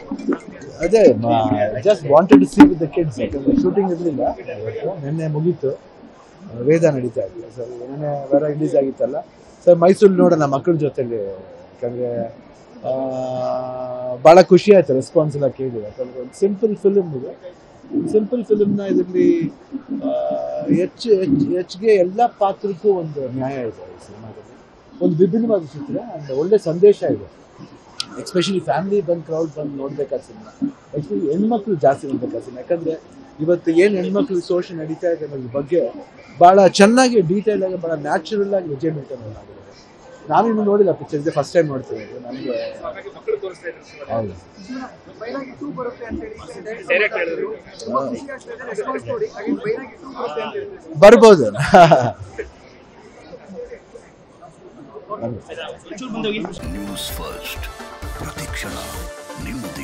ಅದೇ just wanted to see with the kids ಯಾಕಂದ್ರೆ shooting ಇರಲಿಲ್ಲ ನಿನ್ನೆ ಮುಗೀತು ವೇದ ನಡೀತಾ ಇತ್ತು ಸರ್ ನಿನ್ನೆ ಬೇರೆ ರಿಲೀಸ್ ಆಗಿತ್ತಲ್ಲ ಸರ್ ಮೈಸೂರು ನೋಡೋಣ ಮಕ್ಕಳ ಜೊತೆಲಿ ಯಾಕಂದ್ರೆ ಆ, ಭಾಳ ಖುಷಿ ಆಯ್ತು ರೆಸ್ಪಾನ್ಸ್ ಎಲ್ಲ ಕೇಳಿ ಯಾಕಂದ್ರೆ ಒಂದು ಸಿಂಪಲ್ ಫಿಲ್ಮ್ ಇದು ಸಿಂಪಲ್ ಫಿಲ್ಮ್ನ ಇದರಲ್ಲಿ ಹೆಚ್ಚು ಹೆಚ್ಚು ಹೆಚ್ಚಿಗೆ ಎಲ್ಲ ಪಾತ್ರಕ್ಕೂ ಒಂದು ನ್ಯಾಯ ಇದೆ ಈ ಸಿನಿಮಾದಲ್ಲಿ ಒಂದು ವಿಭಿನ್ನವಾದ ಚಿತ್ರ ಅಂಡ್ ಒಳ್ಳೆ ಸಂದೇಶ ಇದೆ ಎಸ್ಪೆಷಲಿ ಫ್ಯಾಮಿಲಿ ಬಂದು ಕ್ರೌಡ್ ಬಂದು ನೋಡ್ಬೇಕಾದ ಸಿನಿಮಾ ಎಸ್ಪೆಷಲಿ ಹೆಣ್ಮಕ್ಳು ಜಾಸ್ತಿ ನೋಡ್ಬೇಕಾದ ಸಿನಿಮಾ ಯಾಕಂದ್ರೆ ಇವತ್ತು ಏನು ಹೆಣ್ಮಕ್ಳು ಸೋಷನ್ ನಡೀತಾ ಇದೆ ಅನ್ನೋದ್ರ ಬಗ್ಗೆ ಭಾಳ ಚೆನ್ನಾಗಿ ಡೀಟೇಲ್ ಆಗಿ ಭಾಳ ನ್ಯಾಚುರಲ್ ಆಗಿ ವಿಜಯ್ ಮಿಲ್ಟನ್ ಅವ್ರು ಮಾಡಿದ್ದಾರೆ ನಾವಿನ್ನು ನೋಡಿಲ್ಲ ಪಿಕ್ಚರ್ ಇದೆ ಫಸ್ಟ್ ಟೈಮ್ ನೋಡ್ತೀವಿ ನನಗೆ ಮಕ್ಕಳು ತೋರಿಸ್ತಾ ಇದ್ರು ಸಿನಿಮಾ ಹೌದು ಬೈರಾಗಿ ಟೂ ಬರುತ್ತೆ ಅಂತ ಹೇಳಿ ಡೈರೆಕ್ಟ್ ಹೇಳಿದ್ರು ತುಂಬಾ ಖುಷಿ ಆಗ್ತಾ ಇದೆ ರೆಸ್ಪಾನ್ಸ್ ನೋಡಿ ಹಾಗೆ ಬೈರಾಗಿ ಟೂ ಬರುತ್ತೆ ಅಂತ ಹೇಳಿದ್ರು ಬರ್ಬೋದು ನ್ಯೂಸ್ ಫಸ್ಟ್ ಪ್ರತಿಕ್ಷಣ ನಿಮ್ಮದೇ